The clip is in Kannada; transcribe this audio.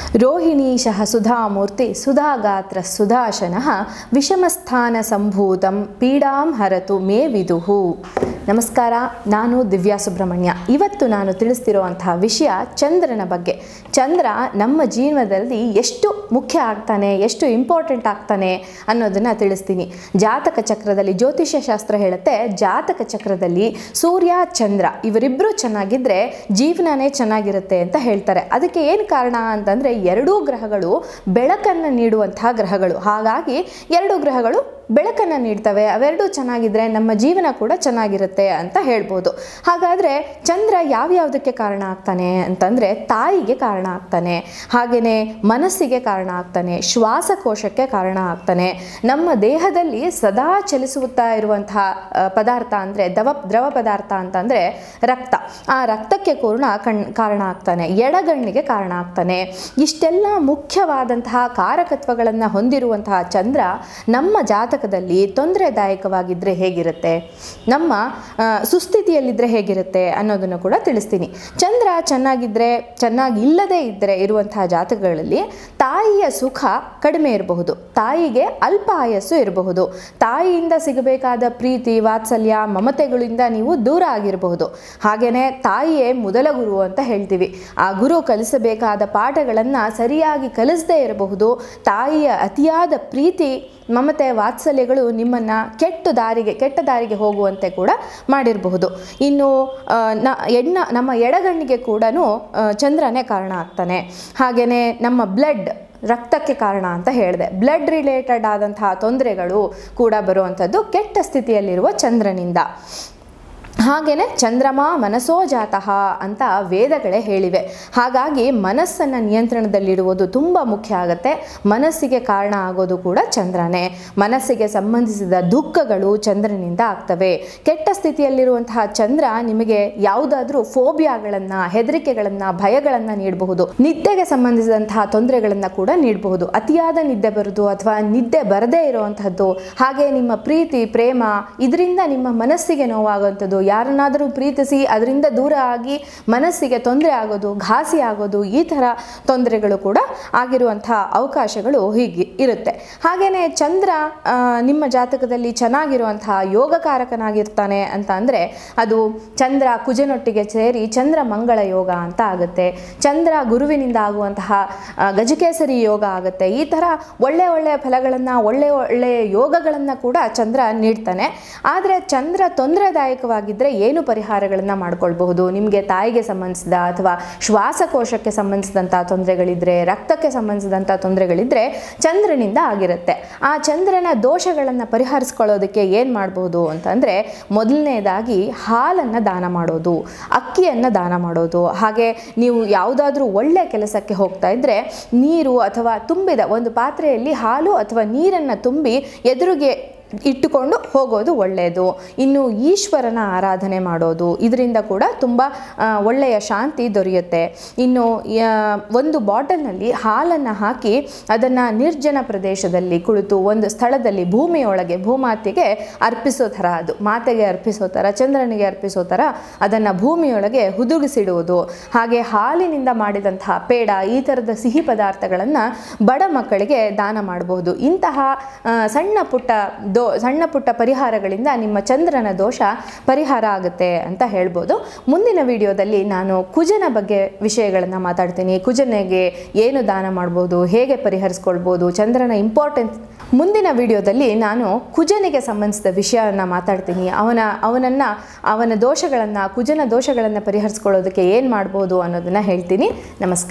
ರೋಹಿಣೀಶಃ ಸುಧಾಮೂರ್ತಿ ಸುಧಾಗಾತ್ರ ಸುಧಾಶನಃ ವಿಷಮಸ್ಥಾನ ಸಂಭೂತಂ ಪೀಡಾಂ ಹರತು ಮೇ ವಿದುಹು ನಮಸ್ಕಾರ ನಾನು ದಿವ್ಯಾ ಸುಬ್ರಹ್ಮಣ್ಯ ಇವತ್ತು ನಾನು ತಿಳಿಸ್ತಿರುವಂತಹ ವಿಷಯ ಚಂದ್ರನ ಬಗ್ಗೆ ಚಂದ್ರ ನಮ್ಮ ಜೀವನದಲ್ಲಿ ಎಷ್ಟು ಮುಖ್ಯ ಆಗ್ತಾನೆ ಎಷ್ಟು ಇಂಪಾರ್ಟೆಂಟ್ ಆಗ್ತಾನೆ ಅನ್ನೋದನ್ನು ತಿಳಿಸ್ತೀನಿ ಜಾತಕ ಚಕ್ರದಲ್ಲಿ ಜ್ಯೋತಿಷ್ಯ ಶಾಸ್ತ್ರ ಹೇಳುತ್ತೆ ಜಾತಕ ಚಕ್ರದಲ್ಲಿ ಸೂರ್ಯ ಚಂದ್ರ ಇವರಿಬ್ಬರು ಚೆನ್ನಾಗಿದ್ದರೆ ಜೀವನನೇ ಚೆನ್ನಾಗಿರುತ್ತೆ ಅಂತ ಹೇಳ್ತಾರೆ ಅದಕ್ಕೆ ಏನು ಕಾರಣ ಅಂತಂದರೆ ಎರಡೂ ಗ್ರಹಗಳು ಬೆಳಕನ್ನು ನೀಡುವಂತಹ ಗ್ರಹಗಳು ಹಾಗಾಗಿ ಎರಡು ಗ್ರಹಗಳು ಬೆಳಕನ್ನು ನೀಡ್ತವೆ ಅವೆರಡೂ ಚೆನ್ನಾಗಿದ್ದರೆ ನಮ್ಮ ಜೀವನ ಕೂಡ ಚೆನ್ನಾಗಿರುತ್ತೆ ಅಂತ ಹೇಳ್ಬೋದು ಹಾಗಾದರೆ ಚಂದ್ರ ಯಾವ್ಯಾವುದಕ್ಕೆ ಕಾರಣ ಆಗ್ತಾನೆ ಅಂತಂದರೆ ತಾಯಿಗೆ ಕಾರಣ ಆಗ್ತಾನೆ ಹಾಗೆಯೇ ಮನಸ್ಸಿಗೆ ಕಾರಣ ಆಗ್ತಾನೆ ಶ್ವಾಸಕೋಶಕ್ಕೆ ಕಾರಣ ಆಗ್ತಾನೆ ನಮ್ಮ ದೇಹದಲ್ಲಿ ಸದಾ ಚಲಿಸುತ್ತಾ ಇರುವಂತಹ ಆ, ಪದಾರ್ಥ ಅಂದರೆ ದವ ದ್ರವ ಪದಾರ್ಥ ಅಂತಂದರೆ ರಕ್ತ ಆ ರಕ್ತಕ್ಕೆ ಕೂಡ ಕಣ್ ಕಾರಣ ಆಗ್ತಾನೆ ಎಡಗಣ್ಣಿಗೆ ಕಾರಣ ಆಗ್ತಾನೆ ಇಷ್ಟೆಲ್ಲ ಮುಖ್ಯವಾದಂತಹ ಕಾರಕತ್ವಗಳನ್ನು ಹೊಂದಿರುವಂತಹ ಚಂದ್ರ ನಮ್ಮ ಜಾತಕದಲ್ಲಿ ತೊಂದರೆದಾಯಕವಾಗಿದ್ದರೆ ಹೇಗಿರುತ್ತೆ ನಮ್ಮ ಆ, ಸುಸ್ಥಿತಿಯಲ್ಲಿದ್ದರೆ ಹೇಗಿರುತ್ತೆ ಅನ್ನೋದನ್ನು ಕೂಡ ತಿಳಿಸ್ತೀನಿ ಚಂದ್ರ ಚೆನ್ನಾಗಿದ್ದರೆ ಚೆನ್ನಾಗಿ ಇಲ್ಲದೇ ಇದ್ದರೆ ಇರುವಂತಹ ಜಾತಕಗಳಲ್ಲಿ ತಾಯಿಯ ಸುಖ ಕಡಿಮೆ ಇರಬಹುದು ತಾಯಿಗೆ ಅಲ್ಪ ಆಯಸ್ಸು ಇರಬಹುದು ತಾಯಿಯಿಂದ ಸಿಗಬೇಕಾದ ಪ್ರೀತಿ ವಾತ್ಸಲ್ಯ ಮಮತೆಗಳಿಂದ ನೀವು ದೂರ ಆಗಿರಬಹುದು ಹಾಗೆಯೇ ತಾಯಿಯೇ ಮೊದಲ ಗುರು ಅಂತ ಹೇಳ್ತೀವಿ ಆ ಗುರು ಕಲಿಸಬೇಕಾದ ಪಾಠಗಳನ್ನು ಸರಿಯಾಗಿ ಕಲಿಸದೇ ಇರಬಹುದು ತಾಯಿಯ ಅತಿಯಾದ ಪ್ರೀತಿ ಮಮತೆ ವಾತ್ಸಲ್ಯಗಳು ನಿಮ್ಮನ್ನು ಕೆಟ್ಟ ದಾರಿಗೆ ಕೆಟ್ಟ ದಾರಿಗೆ ಹೋಗುವಂತೆ ಕೂಡ ಮಾಡಿರಬಹುದು ಇನ್ನು ಆ, ನ ಎಣ್ಣ ನಮ್ಮ ಎಡಗಣ್ಣಿಗೆ ಕೂಡ ಚಂದ್ರನೇ ಕಾರಣ ಆಗ್ತಾನೆ ಹಾಗೆಯೇ ನಮ್ಮ ಬ್ಲಡ್ ರಕ್ತಕ್ಕೆ ಕಾರಣ ಅಂತ ಹೇಳಿದೆ ಬ್ಲಡ್ ರಿಲೇಟೆಡ್ ಆದಂತಹ ತೊಂದರೆಗಳು ಕೂಡ ಬರುವಂಥದ್ದು ಕೆಟ್ಟ ಸ್ಥಿತಿಯಲ್ಲಿರುವ ಚಂದ್ರನಿಂದ ಹಾಗೆಯೇ ಚಂದ್ರಮ ಮನಸೋ ಜಾತಃ ಅಂತ ವೇದಗಳೇ ಹೇಳಿವೆ ಹಾಗಾಗಿ ಮನಸ್ಸನ್ನು ನಿಯಂತ್ರಣದಲ್ಲಿಡುವುದು ತುಂಬ ಮುಖ್ಯ ಆಗುತ್ತೆ ಮನಸ್ಸಿಗೆ ಕಾರಣ ಆಗೋದು ಕೂಡ ಚಂದ್ರನೇ ಮನಸ್ಸಿಗೆ ಸಂಬಂಧಿಸಿದ ದುಃಖಗಳು ಚಂದ್ರನಿಂದ ಆಗ್ತವೆ ಕೆಟ್ಟ ಸ್ಥಿತಿಯಲ್ಲಿರುವಂತಹ ಚಂದ್ರ ನಿಮಗೆ ಯಾವುದಾದ್ರೂ ಫೋಬಿಯಾಗಳನ್ನು ಹೆದರಿಕೆಗಳನ್ನು ಭಯಗಳನ್ನು ನೀಡಬಹುದು ನಿದ್ದೆಗೆ ಸಂಬಂಧಿಸಿದಂತಹ ತೊಂದರೆಗಳನ್ನು ಕೂಡ ನೀಡಬಹುದು ಅತಿಯಾದ ನಿದ್ದೆ ಬರೋದು ಅಥವಾ ನಿದ್ದೆ ಬರದೇ ಇರುವಂತಹದ್ದು ಹಾಗೆ ನಿಮ್ಮ ಪ್ರೀತಿ ಪ್ರೇಮ ಇದರಿಂದ ನಿಮ್ಮ ಮನಸ್ಸಿಗೆ ನೋವಾಗುವಂಥದ್ದು ಯಾರನ್ನಾದರೂ ಪ್ರೀತಿಸಿ ಅದರಿಂದ ದೂರ ಆಗಿ ಮನಸ್ಸಿಗೆ ತೊಂದರೆ ಆಗೋದು ಘಾಸಿ ಆಗೋದು ಈ ಥರ ತೊಂದರೆಗಳು ಕೂಡ ಆಗಿರುವಂತಹ ಅವಕಾಶಗಳು ಹೀಗೆ ಇರುತ್ತೆ ಹಾಗೆಯೇ ಚಂದ್ರ ಆ, ನಿಮ್ಮ ಜಾತಕದಲ್ಲಿ ಚೆನ್ನಾಗಿರುವಂತಹ ಯೋಗಕಾರಕನಾಗಿರ್ತಾನೆ ಅಂತ ಅಂದರೆ ಅದು ಚಂದ್ರ ಕುಜನೊಟ್ಟಿಗೆ ಸೇರಿ ಚಂದ್ರ ಮಂಗಳ ಯೋಗ ಅಂತ ಆಗುತ್ತೆ ಚಂದ್ರ ಗುರುವಿನಿಂದ ಆಗುವಂತಹ ಆ, ಗಜಕೇಸರಿ ಯೋಗ ಆಗುತ್ತೆ ಈ ಥರ ಒಳ್ಳೆ ಒಳ್ಳೆಯ ಫಲಗಳನ್ನು ಒಳ್ಳೆ ಒಳ್ಳೆಯ ಯೋಗಗಳನ್ನು ಕೂಡ ಚಂದ್ರ ನೀಡ್ತಾನೆ ಆದರೆ ಚಂದ್ರ ತೊಂದರೆದಾಯಕವಾಗಿದ್ದರೆ ಏನು ಪರಿಹಾರಗಳನ್ನು ಮಾಡ್ಕೊಳ್ಬಹುದು ನಿಮಗೆ ತಾಯಿಗೆ ಸಂಬಂಧಿಸಿದ ಅಥವಾ ಶ್ವಾಸಕೋಶಕ್ಕೆ ಸಂಬಂಧಿಸಿದಂಥ ತೊಂದರೆಗಳಿದ್ದರೆ ರಕ್ತಕ್ಕೆ ಸಂಬಂಧಿಸಿದಂಥ ತೊಂದರೆಗಳಿದ್ದರೆ ಚಂದ್ರನಿಂದ ಆಗಿರುತ್ತೆ ಆ ಚಂದ್ರನ ದೋಷಗಳನ್ನು ಪರಿಹರಿಸ್ಕೊಳ್ಳೋದಕ್ಕೆ ಏನು ಮಾಡ್ಬೋದು ಅಂತಂದರೆ ಮೊದಲನೇದಾಗಿ ಹಾಲನ್ನು ದಾನ ಮಾಡೋದು ಅಕ್ಕಿಯನ್ನು ದಾನ ಮಾಡೋದು ಹಾಗೆ ನೀವು ಯಾವುದಾದ್ರೂ ಒಳ್ಳೆ ಕೆಲಸಕ್ಕೆ ಹೋಗ್ತಾ ಇದ್ದರೆ ನೀರು ಅಥವಾ ತುಂಬಿದ ಒಂದು ಪಾತ್ರೆಯಲ್ಲಿ ಹಾಲು ಅಥವಾ ನೀರನ್ನು ತುಂಬಿ ಎದುರಿಗೆ ಇಟ್ಟುಕೊಂಡು ಹೋಗೋದು ಒಳ್ಳೆಯದು ಇನ್ನು ಈಶ್ವರನ ಆರಾಧನೆ ಮಾಡೋದು ಇದರಿಂದ ಕೂಡ ತುಂಬ ಆ, ಒಳ್ಳೆಯ ಶಾಂತಿ ದೊರೆಯುತ್ತೆ ಇನ್ನು ಆ, ಒಂದು ಬಾಟಲ್ನಲ್ಲಿ ಹಾಲನ್ನು ಹಾಕಿ ಅದನ್ನು ನಿರ್ಜನ ಪ್ರದೇಶದಲ್ಲಿ ಕುಳಿತು ಒಂದು ಸ್ಥಳದಲ್ಲಿ ಭೂಮಿಯೊಳಗೆ ಭೂಮಾತೆಗೆ ಅರ್ಪಿಸೋ ಥರ ಅದು ಮಾತೆಗೆ ಅರ್ಪಿಸೋ ಥರ ಚಂದ್ರನಿಗೆ ಅರ್ಪಿಸೋ ಥರ ಅದನ್ನು ಭೂಮಿಯೊಳಗೆ ಹುದುಗಿಸಿಡುವುದು ಹಾಗೆ ಹಾಲಿನಿಂದ ಮಾಡಿದಂತಹ ಪೇಡ ಈ ಥರದ ಸಿಹಿ ಪದಾರ್ಥಗಳನ್ನು ಬಡ ಮಕ್ಕಳಿಗೆ ದಾನ ಮಾಡಬಹುದು ಇಂತಹ ಆ, ಸಣ್ಣ ಪುಟ್ಟ ದೋ ಸಣ್ಣ ಪುಟ್ಟ ಪರಿಹಾರಗಳಿಂದ ನಿಮ್ಮ ಚಂದ್ರನ ದೋಷ ಪರಿಹಾರ ಆಗುತ್ತೆ ಅಂತ ಹೇಳ್ಬೋದು ಮುಂದಿನ ವಿಡಿಯೋದಲ್ಲಿ ನಾನು ಕುಜನ ಬಗ್ಗೆ ವಿಷಯಗಳನ್ನು ಮಾತಾಡ್ತೀನಿ ಕುಜನಿಗೆ ಏನು ದಾನ ಮಾಡ್ಬೋದು ಹೇಗೆ ಪರಿಹರಿಸ್ಕೊಳ್ಬೋದು ಚಂದ್ರನ ಇಂಪಾರ್ಟೆನ್ಸ್ ಮುಂದಿನ ವಿಡಿಯೋದಲ್ಲಿ ನಾನು ಕುಜನಿಗೆ ಸಂಬಂಧಿಸಿದ ವಿಷಯವನ್ನು ಮಾತಾಡ್ತೀನಿ ಅವನ ಅವನನ್ನು ಅವನ ದೋಷಗಳನ್ನು ಕುಜನ ದೋಷಗಳನ್ನು ಪರಿಹರಿಸ್ಕೊಳ್ಳೋದಕ್ಕೆ ಏನು ಮಾಡ್ಬೋದು ಅನ್ನೋದನ್ನು ಹೇಳ್ತೀನಿ ನಮಸ್ಕಾರ